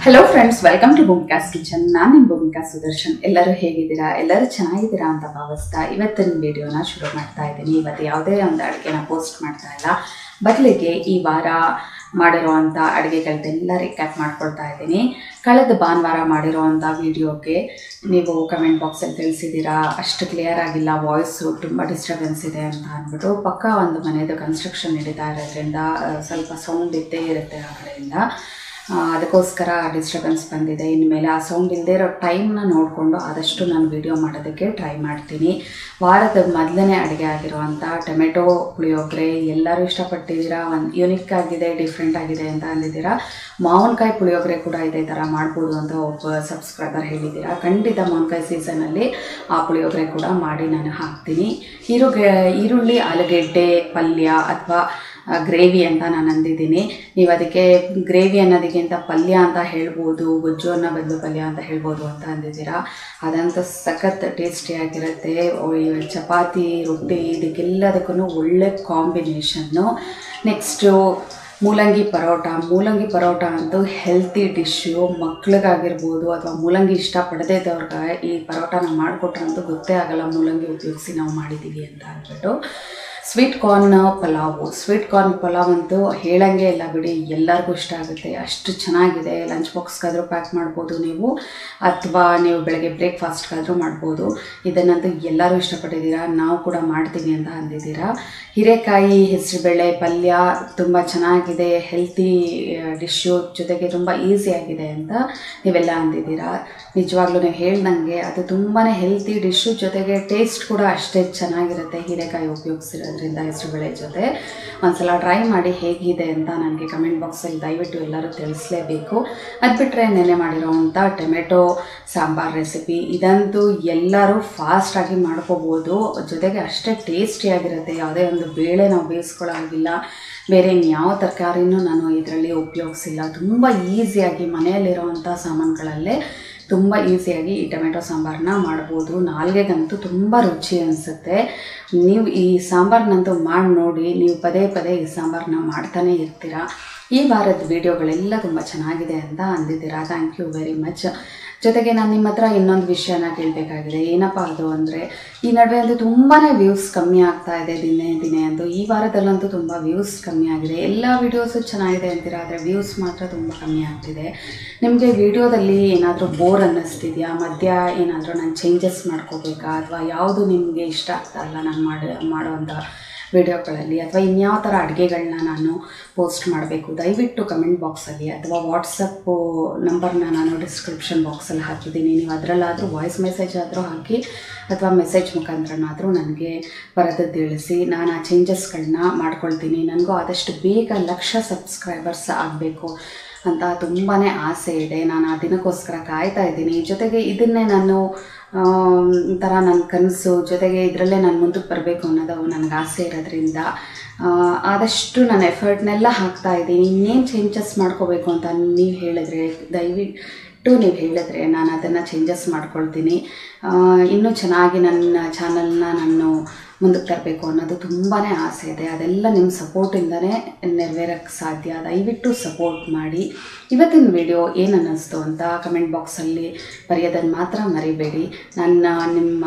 hello friends welcome to Bhoomika's kitchen ನಾನು ನಿಮ್ಮ ಭೂಮಿಕಾ ಸುದರ್ಶನ್ ಎಲ್ಲರೂ ಹೇಗಿದ್ದೀರಾ ಎಲ್ಲರೂ ಚೆನ್ನಾಗಿದ್ದೀರಾ ಅಂತ ಭಾವಿಸ್ತಾ ಇವತ್ತಿನ ವಿಡಿಯೋನ ಶುರು ಮಾಡ್ತಾ ಇದ್ದೀನಿ ಇವತ್ತು ಯಾವುದೇ ಒಂದು ಅಡುಗೆನ ಪೋಸ್ಟ್ ಮಾಡ್ತಾ ಇಲ್ಲ ಬದಲಿಗೆ ಈ ವಾರ ಮಾಡಿರೋವಂಥ ಅಡುಗೆಗಳನ್ನೆಲ್ಲ ರಿಕ್ಯಾಪ್ ಮಾಡ್ಕೊಳ್ತಾ ಇದ್ದೀನಿ ಕಳೆದ ಭಾನುವಾರ ಮಾಡಿರೋವಂಥ ವಿಡಿಯೋಗೆ ನೀವು ಕಮೆಂಟ್ ಬಾಕ್ಸಲ್ಲಿ ತಿಳಿಸಿದ್ದೀರಾ ಅಷ್ಟು ಕ್ಲಿಯರ್ ಆಗಿಲ್ಲ ವಾಯ್ಸು ತುಂಬ ಡಿಸ್ಟರ್ಬೆನ್ಸ್ ಇದೆ ಅಂತ ಅಂದ್ಬಿಟ್ಟು ಪಕ್ಕ ಒಂದು ಮನೆಯದು ಕನ್ಸ್ಟ್ರಕ್ಷನ್ ನಡೀತಾ ಇರೋದ್ರಿಂದ ಆ, ಸ್ವಲ್ಪ ಸೌಂಡ್ ಇದ್ದೇ ಇರುತ್ತೆ ಆ ಕಡೆಯಿಂದ ಆ, ಅದಕ್ಕೋಸ್ಕರ ಡಿಸ್ಟರ್ಬೆನ್ಸ್ ಬಂದಿದೆ ಇನ್ಮೇಲೆ ಆ ಸೌಂಡ್ ಇಲ್ಲದೆ ಇರೋ ಟೈಮ್ನ ನೋಡಿಕೊಂಡು ಆದಷ್ಟು ನಾನು ವಿಡಿಯೋ ಮಾಡೋದಕ್ಕೆ ಟ್ರೈ ಮಾಡ್ತೀನಿ ವಾರದ ಮೊದಲನೇ ಅಡುಗೆ ಆಗಿರುವಂಥ ಟೊಮೆಟೊ ಪುಳಿಯೋಗರೆ ಎಲ್ಲರೂ ಇಷ್ಟಪಟ್ಟಿದ್ದೀರಾ ಒಂದು ಯುನಿಕ್ ಆಗಿದೆ ಡಿಫ್ರೆಂಟ್ ಆಗಿದೆ ಅಂತ ಅಂದಿದ್ದೀರಾ ಮಾವಿನಕಾಯಿ ಪುಳಿಯೋಗರೆ ಕೂಡ ಇದೇ ಥರ ಮಾಡ್ಬೋದು ಅಂತ ಒಬ್ಬ ಸಬ್ಸ್ಕ್ರೈಬರ್ ಹೇಳಿದ್ದೀರಾ ಖಂಡಿತ ಮಾವಿನಕಾಯಿ ಸೀಸನಲ್ಲಿ ಆ ಪುಳಿಯೋಗರೆ ಕೂಡ ಮಾಡಿ ನಾನು ಹಾಕ್ತೀನಿ ಈರುಗೆ ಈರುಳ್ಳಿ ಆಲೂಗೆಡ್ಡೆ ಪಲ್ಯ ಅಥವಾ ಗ್ರೇವಿ ಅಂತ ನಾನು ಅಂದಿದ್ದೀನಿ ನೀವು ಅದಕ್ಕೆ ಗ್ರೇವಿ ಅನ್ನೋದಕ್ಕಿಂತ ಪಲ್ಯ ಅಂತ ಹೇಳ್ಬೋದು ಗೊಜ್ಜು ಅನ್ನೋ ಬದಲು ಪಲ್ಯ ಅಂತ ಹೇಳ್ಬೋದು ಅಂತ ಅಂದಿದ್ದೀರಾ ಅದಂತೂ ಸಖತ್ ಟೇಸ್ಟಿಯಾಗಿರುತ್ತೆ ಒಳ್ಳೆ ಚಪಾತಿ ರೊಟ್ಟಿ ಇದಕ್ಕೆಲ್ಲದಕ್ಕೂ ಒಳ್ಳೆ ಕಾಂಬಿನೇಷನ್ನು ನೆಕ್ಸ್ಟು ಮೂಲಂಗಿ ಪರೋಟ ಮೂಲಂಗಿ ಪರೋಟ ಅಂತೂ ಹೆಲ್ತಿ ಡಿಶ್ಶು ಮಕ್ಳಿಗಾಗಿರ್ಬೋದು ಅಥವಾ ಮೂಲಂಗಿ ಇಷ್ಟಪಡದೇ ಇದ್ದವ್ರಿಗೆ ಈ ಪರೋಟನ ಮಾಡಿಕೊಟ್ರಂತೂ ಗೊತ್ತೇ ಆಗಲ್ಲ ಮೂಲಂಗಿ ಉಪಯೋಗಿಸಿ ನಾವು ಮಾಡಿದ್ದೀವಿ ಅಂತ ಅಂದ್ಬಿಟ್ಟು sweet corn pulao sweet corn pulao ಅಂತೂ ಹೇಳಂಗೆ ಇಲ್ಲ ಬಿಡಿ ಎಲ್ಲರಿಗೂ ಇಷ್ಟ ಆಗುತ್ತೆ ಅಷ್ಟು ಚೆನ್ನಾಗಿದೆ ಲಂಚ್ ಬಾಕ್ಸ್ಗಾದರೂ ಪ್ಯಾಕ್ ಮಾಡ್ಬೋದು ನೀವು ಅಥವಾ ನೀವು ಬೆಳಗ್ಗೆ ಬ್ರೇಕ್ಫಾಸ್ಟ್ಗಾದರೂ ಮಾಡ್ಬೋದು ಇದನ್ನಂತೂ ಎಲ್ಲರೂ ಇಷ್ಟಪಟ್ಟಿದ್ದೀರಾ ನಾವು ಕೂಡ ಮಾಡ್ತೀವಿ ಅಂತ ಅಂದಿದ್ದೀರಾ ಹೀರೆಕಾಯಿ ಹೆಸರುಬೇಳೆ ಪಲ್ಯ ತುಂಬ ಚೆನ್ನಾಗಿದೆ ಹೆಲ್ತಿ ಡಿಶ್ಶು ಜೊತೆಗೆ ತುಂಬ ಈಸಿಯಾಗಿದೆ ಅಂತ ನೀವೆಲ್ಲ ಅಂದಿದ್ದೀರಾ ನಿಜವಾಗ್ಲೂ ನೀವು ಹೇಳ್ದಂಗೆ ಅದು ತುಂಬಾ ಹೆಲ್ತಿ ಡಿಶ್ಶು ಜೊತೆಗೆ ಟೇಸ್ಟ್ ಕೂಡ ಅಷ್ಟೇ ಚೆನ್ನಾಗಿರುತ್ತೆ ಹೀರೆಕಾಯಿ ಉಪಯೋಗಿಸಿರೋದ್ರಿಂದ ಹೆಸರುಬೇಳೆ ಜೊತೆ ಒಂದ್ಸಲ ಟ್ರೈ ಮಾಡಿ ಹೇಗಿದೆ ಅಂತ ನನಗೆ ಕಮೆಂಟ್ ಬಾಕ್ಸಲ್ಲಿ ದಯವಿಟ್ಟು ಎಲ್ಲರೂ ತಿಳಿಸ್ಲೇಬೇಕು ಅದು ಬಿಟ್ಟರೆ ನೆನೆ ಮಾಡಿರೋವಂಥ ಟೊಮೆಟೊ ಸಾಂಬಾರ್ ರೆಸಿಪಿ ಇದಂತೂ ಎಲ್ಲರೂ ಫಾಸ್ಟಾಗಿ ಮಾಡ್ಕೋಬೋದು ಜೊತೆಗೆ ಅಷ್ಟೇ ಟೇಸ್ಟಿಯಾಗಿರುತ್ತೆ ಯಾವುದೇ ಒಂದು ಬೇಳೆ ನಾವು ಬೇಯಿಸ್ಕೊಳ್ಳೋಂಗಿಲ್ಲ ಬೇರೆ ಇನ್ಯಾವ ತರಕಾರಿನೂ ನಾನು ಇದರಲ್ಲಿ ಉಪಯೋಗಿಸಿಲ್ಲ ತುಂಬ ಈಸಿಯಾಗಿ ಮನೆಯಲ್ಲಿರೋವಂಥ ಸಾಮಾನುಗಳಲ್ಲೇ ತುಂಬ ಈಸಿಯಾಗಿ ಈ ಟೊಮೆಟೊ ಸಾಂಬಾರನ್ನ ಮಾಡ್ಬೋದು ನಾಲ್ಗೆಗಂತೂ ತುಂಬ ರುಚಿ ಅನಿಸುತ್ತೆ ನೀವು ಈ ಸಾಂಬಾರನ್ನಂತೂ ಮಾಡಿ ನೋಡಿ ನೀವು ಪದೇ ಪದೇ ಈ ಸಾಂಬಾರನ್ನ ಮಾಡ್ತಾನೆ ಇರ್ತೀರಾ ಈ ವಾರದ ವಿಡಿಯೋಗಳೆಲ್ಲ ತುಂಬ ಚೆನ್ನಾಗಿದೆ ಅಂತ ಅಂದಿದ್ದೀರಾ ಥ್ಯಾಂಕ್ ಯು ವೆರಿ ಮಚ್ ಜೊತೆಗೆ ನಾನು ನಿಮ್ಮ ಹತ್ರ ಇನ್ನೊಂದು ವಿಷಯನ ಕೇಳಬೇಕಾಗಿದೆ ಏನಪ್ಪ ಅದು ಅಂದರೆ ಈ ನಡುವೆ ಅಂತೂ ತುಂಬಾ ವ್ಯೂಸ್ ಕಮ್ಮಿ ಆಗ್ತಾ ಇದೆ ದಿನೇ ದಿನೇ ಅಂತೂ ಈ ವಾರದಲ್ಲಂತೂ ತುಂಬ ವ್ಯೂಸ್ ಕಮ್ಮಿ ಆಗಿದೆ ಎಲ್ಲ ವೀಡಿಯೋಸು ಚೆನ್ನಾಗಿದೆ ಅಂತೀರಾ ಆದರೆ ವ್ಯೂಸ್ ಮಾತ್ರ ತುಂಬ ಕಮ್ಮಿ ಆಗ್ತಿದೆ ನಿಮಗೆ ವಿಡಿಯೋದಲ್ಲಿ ಏನಾದರೂ ಬೋರ್ ಅನ್ನಿಸ್ತಿದೆಯಾ ಮಧ್ಯ ಏನಾದರೂ ನಾನು ಚೇಂಜಸ್ ಮಾಡ್ಕೋಬೇಕಾ ಅಥವಾ ಯಾವುದು ನಿಮಗೆ ಇಷ್ಟ ಆಗ್ತಾ ಇಲ್ಲ ನಾನು ಮಾಡಿ ಮಾಡೋವಂಥ ವಿಡಿಯೋಗಳಲ್ಲಿ ಅಥವಾ ಇನ್ಯಾವ ಥರ ಅಡುಗೆಗಳನ್ನ ನಾನು ಪೋಸ್ಟ್ ಮಾಡಬೇಕು ದಯವಿಟ್ಟು ಕಮೆಂಟ್ ಬಾಕ್ಸಲ್ಲಿ ಅಥವಾ ವಾಟ್ಸಪ್ಪು ನಂಬರ್ನ ನಾನು ಡಿಸ್ಕ್ರಿಪ್ಷನ್ ಬಾಕ್ಸಲ್ಲಿ ಹಾಕಿದ್ದೀನಿ ನೀವು ಅದರಲ್ಲಾದರೂ ವಾಯ್ಸ್ ಮೆಸೇಜ್ ಆದರೂ ಹಾಕಿ ಅಥವಾ ಮೆಸೇಜ್ ಮುಖಾಂತರನಾದರೂ ನನಗೆ ಬರೆದು ತಿಳಿಸಿ ನಾನು ಆ ಚೇಂಜಸ್ಗಳನ್ನ ಮಾಡ್ಕೊಳ್ತೀನಿ ನನಗೂ ಆದಷ್ಟು ಬೇಗ ಲಕ್ಷ ಸಬ್ಸ್ಕ್ರೈಬರ್ಸ್ ಆಗಬೇಕು ಅಂತ ತುಂಬಾ ಆಸೆ ಇದೆ ನಾನು ಆ ದಿನಕ್ಕೋಸ್ಕರ ಕಾಯ್ತಾ ಇದ್ದೀನಿ ಜೊತೆಗೆ ಇದನ್ನೇ ನಾನು ಆಮ್, ಒಂಥರ ನನ್ನ ಕನಸು ಜೊತೆಗೆ ಇದರಲ್ಲೇ ನಾನು ಮುಂದಕ್ಕೆ ಬರಬೇಕು ಅನ್ನೋದು ನನಗೆ ಆಸೆ ಇರೋದ್ರಿಂದ ಆ, ಆದಷ್ಟು ನಾನು ಎಫರ್ಟ್ನೆಲ್ಲ ಹಾಕ್ತಾ ಇದ್ದೀನಿ ಇನ್ನೇನು ಚೇಂಜಸ್ ಮಾಡ್ಕೋಬೇಕು ಅಂತ ನೀವು ಹೇಳಿದ್ರೆ ದಯವಿಟ್ಟು ನೀವು ಹೇಳಿದ್ರೆ ನಾನು ಅದನ್ನು ಚೇಂಜಸ್ ಮಾಡ್ಕೊಳ್ತೀನಿ ಆ, ಇನ್ನೂ ಚೆನ್ನಾಗಿ ನನ್ನ ಚಾನಲ್ನ ನಾನು ಮುಂದಕ್ಕೆ ತರಬೇಕು ಅನ್ನೋದು ತುಂಬಾ ಆಸೆ ಇದೆ ಅದೆಲ್ಲ ನಿಮ್ಮ ಸಪೋರ್ಟಿಂದನೇ ನೆರವೇರಕ್ಕೆ ಸಾಧ್ಯ ದಯವಿಟ್ಟು ಸಪೋರ್ಟ್ ಮಾಡಿ ಇವತ್ತಿನ ವಿಡಿಯೋ ಏನು ಅನ್ನಿಸ್ತು ಅಂತ ಕಮೆಂಟ್ ಬಾಕ್ಸಲ್ಲಿ ಬರೆಯೋದನ್ನು ಮಾತ್ರ ಮರಿಬೇಡಿ ನನ್ನ ನಿಮ್ಮ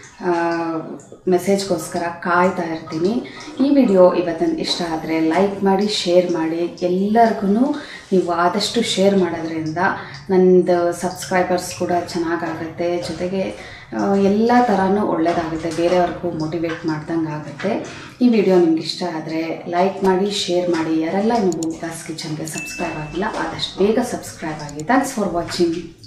ಮೆಸೇಜ್ಗೋಸ್ಕರ ಕಾಯ್ತಾ ಇರ್ತೀನಿ ಈ ವಿಡಿಯೋ ಇವತ್ತಿನ ಇಷ್ಟ ಆದರೆ ಲೈಕ್ ಮಾಡಿ ಶೇರ್ ಮಾಡಿ ಎಲ್ಲರಿಗೂ ನೀವು ಆದಷ್ಟು ಶೇರ್ ಮಾಡೋದ್ರಿಂದ ನನ್ನದು ಸಬ್ಸ್ಕ್ರೈಬರ್ಸ್ ಕೂಡ ಚೆನ್ನಾಗಾಗುತ್ತೆ ಜೊತೆಗೆ ಆ, ಎಲ್ಲ ಥರನೂ ಒಳ್ಳೆಯದಾಗುತ್ತೆ ಬೇರೆಯವ್ರಿಗೂ ಮೋಟಿವೇಟ್ ಮಾಡ್ದಂಗೆ ಆಗುತ್ತೆ ಈ ವಿಡಿಯೋ ನಿಮ್ಗೆ ಇಷ್ಟ ಆದರೆ ಲೈಕ್ ಮಾಡಿ ಶೇರ್ ಮಾಡಿ ಯಾರೆಲ್ಲ ಇನ್ನು ಭೂಮಿಕಾಸ್ ಕಿಚನ್ಗೆ ಸಬ್ಸ್ಕ್ರೈಬ್ ಆಗಿಲ್ಲ ಆದಷ್ಟು ಬೇಗ ಸಬ್ಸ್ಕ್ರೈಬ್ ಆಗಿ ಥ್ಯಾಂಕ್ಸ್ ಫಾರ್ ವಾಚಿಂಗ್